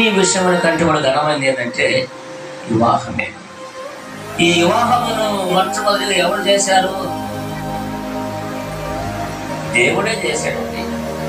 విషయముల కంటే కూడా ఘనమైనది ఏంటంటే వివాహమే ఈ వివాహమును మొట్టమొదటిగా ఎవరు చేశారు దేవుడే చేశాడండి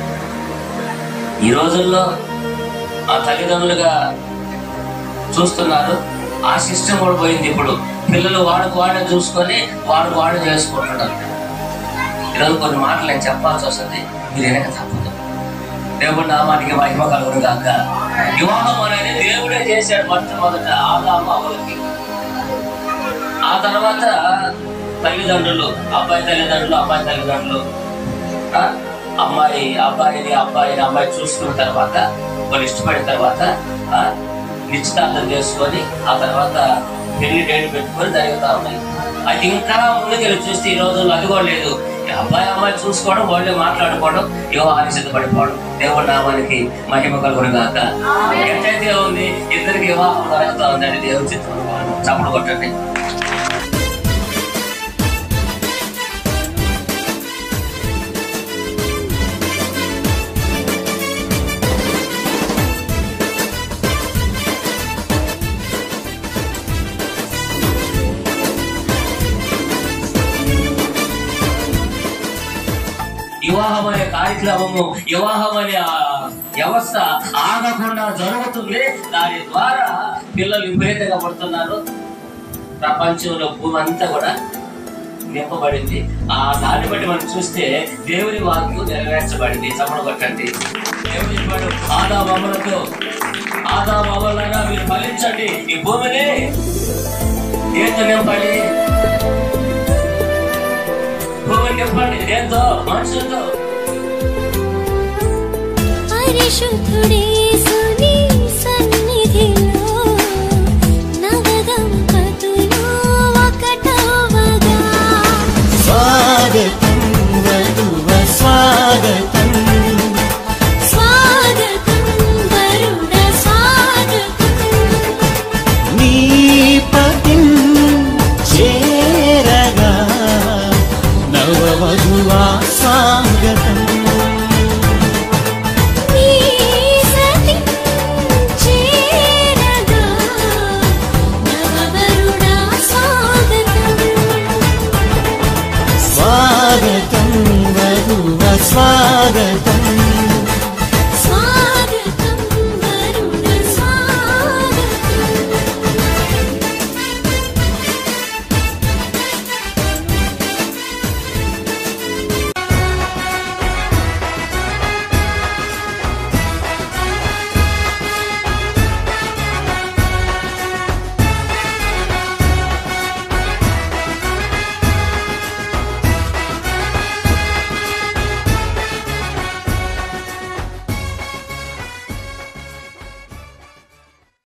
ఈ రోజుల్లో ఆ తల్లిదండ్రులుగా చూస్తున్నారు ఆ సిస్టమ్ కూడా పోయింది ఇప్పుడు పిల్లలు వాడుకు వాడే చూసుకొని వాడుకు వాడే చేసుకుంటున్నారు ఈరోజు కొన్ని మాటలు నేను చెప్పాల్సి వస్తుంది మీరు వెనక తప్పదు దేవుడు నామానికి మహిమ కలుగును కాక వివాహం అనేది దేవుడే చేశాడు మొట్టమొదట ఆదాము అవ్వలకి ఆ తర్వాత తల్లిదండ్రులు అబ్బాయి తల్లిదండ్రులు అమ్మాయి తల్లిదండ్రులు ఆ, అమ్మాయి అబ్బాయిని అబ్బాయిని అమ్మాయి చూసుకున్న తర్వాత వాళ్ళు ఇష్టపడిన తర్వాత ఆ, నిశ్చితార్థం చేసుకొని ఆ తర్వాత పెళ్లి డేట్ పెట్టుకొని జరుగుతా ఉన్నాయి అది ఇంకా ముందుకెళ్ళి చూస్తే ఈ రోజుల్లో అది కూడా లేదు ఈ అబ్బాయి అమ్మాయి చూసుకోవడం వాళ్ళే మాట్లాడుకోవడం వివాహానికి సిద్ధపడిపోవడం దేవుడి నామానికి మహిమ కలుగును కాక ఎంతైతే ఉంది ఇద్దరికి వివాహం జరుగుతా ఉందండి దేవుడి చిత్రం చప్పుడు కొట్టండి వివాహం అనే కార్యక్రమము వివాహం అనే ఆ వ్యవస్థ ఆగకుండా జరుగుతుంది దాని ద్వారా పిల్లలు విపరీతంగా పడుతున్నారు ప్రపంచంలో భూమి అంతా కూడా నింపబడింది ఆ దాన్ని బట్టి మనం చూస్తే దేవుని వాక్యం నెరవేర్చబడింది చమడ కొట్టండి దేవుడు చెప్పాడు ఆదా మమ్మలతో ఆదా మమ్మలైనా మీరు ఫలించండి ఈ భూమిని ఏంటో నింపండి భూమిని నింపండి దేంతో మనుషులతో పరిశుద్ధుడేసుని సన్నిధిలో నవదంపతులు ఒకటవగా స్వాగతం వధువ స్వాగతం స్వాగతం వరుణ స్వాగతం నీ పతిం చేరగా నవవధువా స్వాగతం నీ సతి చేరగా నవవరుణ స్వాగతం స్వాగతం వధువ స్వాగతం